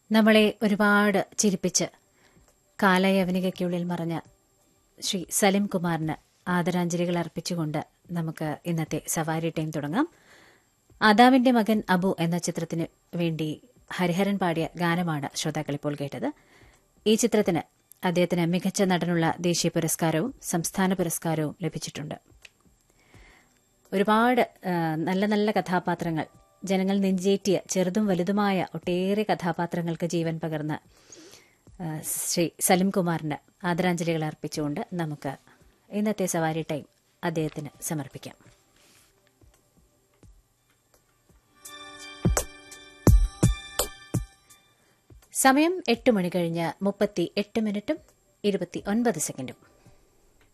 നമ്മളെ ഒരുപാട് ചിരിപ്പിച്ച് കാലയവനികയ്ക്കുള്ളിൽ മറഞ്ഞ ശ്രീ സലിം കുമാറിന് ആദരാഞ്ജലികൾ അർപ്പിച്ചുകൊണ്ട് നമുക്ക് ഇന്നത്തെ സവാരി ടൈം തുടങ്ങാം ആദാമിന്റെ മകൻ അബു എന്ന ചിത്രത്തിന് വേണ്ടി ഹരിഹരൻ പാടിയ ഗാനമാണ് ശ്രോതാക്കൾ ഇപ്പോൾ കേട്ടത് ഈ ചിത്രത്തിന് അദ്ദേഹത്തിന് മികച്ച നടനുള്ള ദേശീയ പുരസ്കാരവും സംസ്ഥാന പുരസ്കാരവും ലഭിച്ചിട്ടുണ്ട് ഒരുപാട് ആ, നല്ല നല്ല കഥാപാത്രങ്ങൾ ജനങ്ങൾ നെഞ്ചേറ്റിയ ചെറുതും വലുതുമായ ഒട്ടേറെ കഥാപാത്രങ്ങൾക്ക് ജീവൻ പകർന്ന ആ, ശ്രീ സലിം കുമാറിന് ആദരാഞ്ജലികൾ അർപ്പിച്ചുകൊണ്ട് നമുക്ക് ഇന്നത്തെ സവാരി ടൈം അദ്ദേഹത്തിന് സമർപ്പിക്കാം സമയം എട്ട് മണി കഴിഞ്ഞ് മുപ്പത്തി എട്ട് മിനിറ്റും ഇരുപത്തി ഒൻപത് സെക്കൻഡും